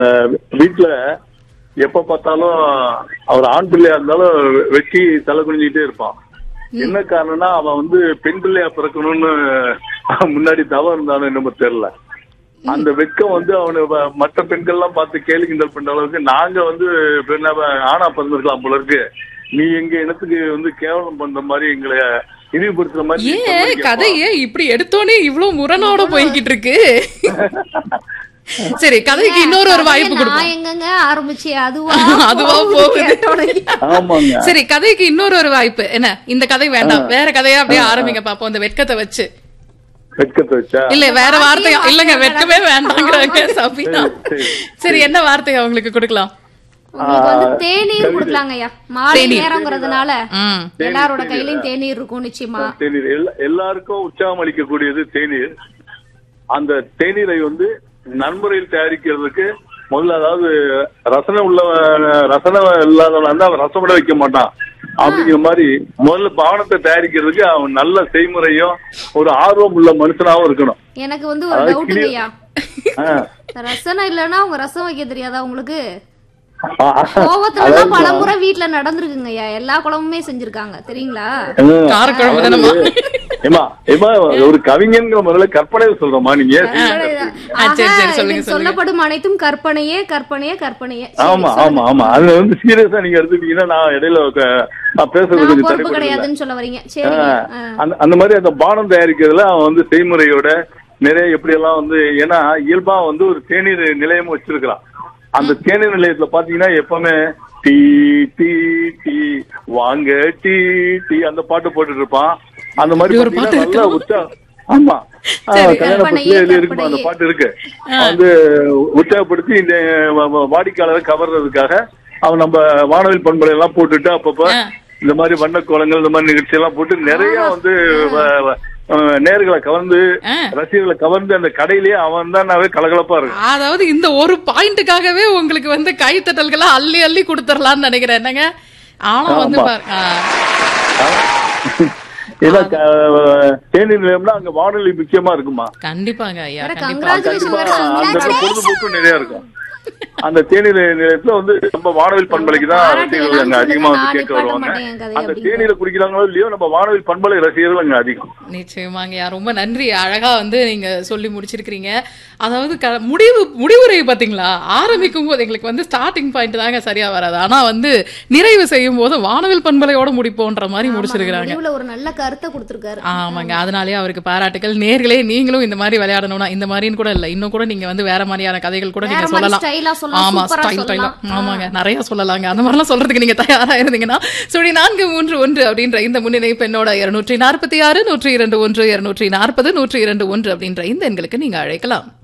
அஹ், வீட்டுல எப்ப பார்த்தாலும் அவர் ஆண் பிள்ளையா இருந்தாலும் வெட்டி தலை குனிஞ்சிட்டே இருப்பான் என்ன காரணம்னா அவன் வந்து பெண் பிள்ளையா பிறக்கணும்னு முன்னாடி தவம் இருந்தானு என்னமோ தெரியல அந்த வெக்கம் வந்து அவனு வ- மற்ற பெண்கள் எல்லாம் பார்த்து கேலி கிண்டல் பண்ற அளவுக்கு நாங்க வந்து பெண்ணா ஆணா பிறந்திருக்கலாம் போல இருக்கு நீ எங்க இனத்துக்கு வந்து கேவலம் பண்ற மாதிரி எங்களை இழிவுபடுத்துற மாதிரி நீ ஏன் சொல்றீங்க. கதை ஏன் இப்படி எடுத்தோனே இவ்வளவு முரணோட போய்கிட்டு இருக்கு சரி கதைக்கு இன்னொரு ஒரு வாய்ப்பு நான் கொடுப்போம் எங்கங்க ஆரம்பிச்சு அதுவா அதுவா போகுது. கேட்டோடனே. ஆமாங்க சரி கதைக்கு இன்னொரு ஒரு வாய்ப்பு என்ன இந்த கதை வேண்டாம் வேற கதையா அப்படியே ஆரம்பிங்க பாப்போம் இந்த வெட்கத்தை வச்சு வெட்கத்தை வச்சா இல்ல வேற வார்த்தை இல்லங்க வெட்கமே வேண்டாங்கிறாங்க சபினா சரி, சரி என்ன வார்த்தை அவங்களுக்கு கொடுக்கலாம் உங்களுக்கு வந்து தேநீர் கொடுக்கலாங்க ஐயா மாலை தேநீர். நேரங்கிறதுனால ம் எல்லாரோட கையிலயும் தேநீர் இருக்கும் நிச்சயமா தேநீர் எல்லா- எல்லாருக்கும் உற்சாகம் அளிக்கக்கூடியது தேநீர் அந்த தேநீரை வந்து நன்முறையில் தயாரிக்கிறதுக்கு முதல்ல அதாவது ரசனை உள்ள ரசனை இல்லாதவன் வந்து அவன் ரசப்பட வைக்க மாட்டான் அப்படிங்கிற மாதிரி முதல்ல பாவனத்தை தயாரிக்கிறதுக்கு அவன் நல்ல செய்முறையும் ஒரு ஆர்வம் உள்ள மனுஷனாவும் இருக்கணும் எனக்கு வந்து ஒரு அதாவது டவுட்டுங்க clear- ஐயா ஆ. ரசனை இல்லைன்னா உங்க ரசம் வைக்க தெரியாதா உங்களுக்கு ஆ. கோவத்துலதான் தான் பலமுறை வீட்டுல நடந்திருக்குங்க ஐயா எல்லா குழம்புமே செஞ்சிருக்காங்க தெரியுங்களா ம். காரக்குழம்பு தானம்மா ஏமா ஏமா ஒரு கவிஞங்கிற முதல்ல கற்பனை சொல்றோமா நீங்க ஆ, சரி, சரி, ஆக, சொல்லுங்க, இதில் சொல்லப்படும் அனைத்தும் கற்பனையே கற்பனையே கற்பனையே சரி, ஆமா ஆமா ஆமா அது வந்து சீரியஸா நீங்க எடுத்துட்டீங்கன்னா நான் இடையில க- நான் பேசுறது நான் கொஞ்சம் பொறுப்பு தனிப்பட்ட கிடையாதுன்னு சொல்ல வரீங்க சரிங்க ஆ. அந்த அந்த மாதிரி அந்த பானம் தயாரிக்கிறதுல அவன் வந்து செய்முறையோட நிறைய எப்படி எல்லாம் வந்து ஏன்னா இயல்பா வந்து ஒரு தேநீர் நிலையம் வச்சிருக்கிறான் அந்த தேநீர் நிலையத்துல பாத்தீங்கன்னா எப்பவுமே டீ டீ டீ வாங்க டீ டீ அந்த பாட்டு போட்டுட்டு இருப்பான் அந்த மாதிரி இப்படி ஒரு பாட்டு பாத்தீங்கன்னா நல்லா உற்சா ஆமா ஆ, சரி, கல்யாண கற்பனையே, பத்திரிகையில இருக்குமா அந்த கற்பனையே. பாட்டு இருக்கு வந்து உற்சாகப்படுத்தி இந்த வ- வ- வாடிக்கையாளரை கவர்றதுக்காக அவன் நம்ம வானவில் பண்பலை எல்லாம் போட்டுட்டு அப்பப்ப ஆ. இந்த மாதிரி வண்ண கோலங்கள் இந்த மாதிரி நிகழ்ச்சி எல்லாம் போட்டு நிறைய வந்து வ- வ- அஹ் நேர்களை கவர்ந்து ஆ. ரசிகர்களை கவர்ந்து அந்த கடையிலேயே அவன் தான் கலகலப்பா இருக்கு அதாவது இந்த ஒரு பாயிண்ட்டுக்காகவே உங்களுக்கு வந்து கைத்தட்டல்களை அள்ளி அள்ளி கொடுத்துடலாம்னு நினைக்கிறேன் என்னங்க ஆனா வந்து ஆமா. பாரு- ஆ, ஏன்னா க- தேநீர் நிலையம்னா அங்க வானொலி முக்கியமா இருக்குமா கண்டிப்பாங்க ஐயா வேற கண்டிப்பா congratulations வேற அந்த சொல்லுங்க. பொழுதுபோக்கும் நிறைய இருக்கும் அந்த தேநீர் நிலையத்துல வந்து நம்ம வானவில் பண்பலைக்கு தான் பாராட்டு ரசிகர்கள் எல்லாம் அங்க அதிகமா வந்து சொல்லுங்க. கேட்க நான் வருவாங்க நிப்பாட்ட மாட்டேன் என் கதையை அந்த அப்படின்னு. தேநீரை குடிக்கிறாங்களோ இல்லையோ நம்ம வானவில் பண்பலை ரசிகர்கள் அங்க அதிகம் நிச்சயமாங்க ஐயா ரொம்ப நன்றி அழகா வந்து நீங்க சொல்லி முடிச்சிருக்கிறீங்க அதாவது க- முடிவு முடிவுரை பாத்தீங்களா ஆரம்பிக்கும் போது எங்களுக்கு வந்து ஸ்டார்டிங் பாயிண்ட் தாங்க சரியா வராது ஆனா வந்து நிறைவு செய்யும் போது வானவில் பண்பலையோட முடிப்போன்ற மாதிரி முடிச்சிருக்கிறாங்க முடிவுல ஒரு நல்ல கருத்தை கொடுத்திருக்காரு ஆமாங்க அதனாலேயே அவருக்கு பாராட்டுகள் நேர்களே நீங்களும் இந்த மாதிரி விளையாடணும்னா இந்த மாதிரின்னு கூட இல்ல இன்னும் கூட நீங்க வந்து வேற மாதிரியான கதைகள் கூட வேற நீங்க மாதிரி சொல்லலாம் ஸ்டைலா சொல்லலாம் ஆமா சூப்பரா ஸ்டைல் ஸ்டைலா சொல்லலாம் ஆமாங்க நிறைய சொல்லலாங்க அந்த மாதிரிலாம் சொல்றதுக்கு நீங்க தயாரா இருந்தீங்கன்னா சுழி நான்கு மூன்று ஒன்று அப்படின்ற இந்த முன்னிலை பெண்ணோட இருநூற்றி நாற்பத்தி ஆறு நூற்றி இரண்டு ஒன்று இருநூற்றி நாற்பது நூற்றி இரண்டு ஒன்று அப்படின்ற இந்த எண்களுக்கு நீங்க அழைக்கலாம்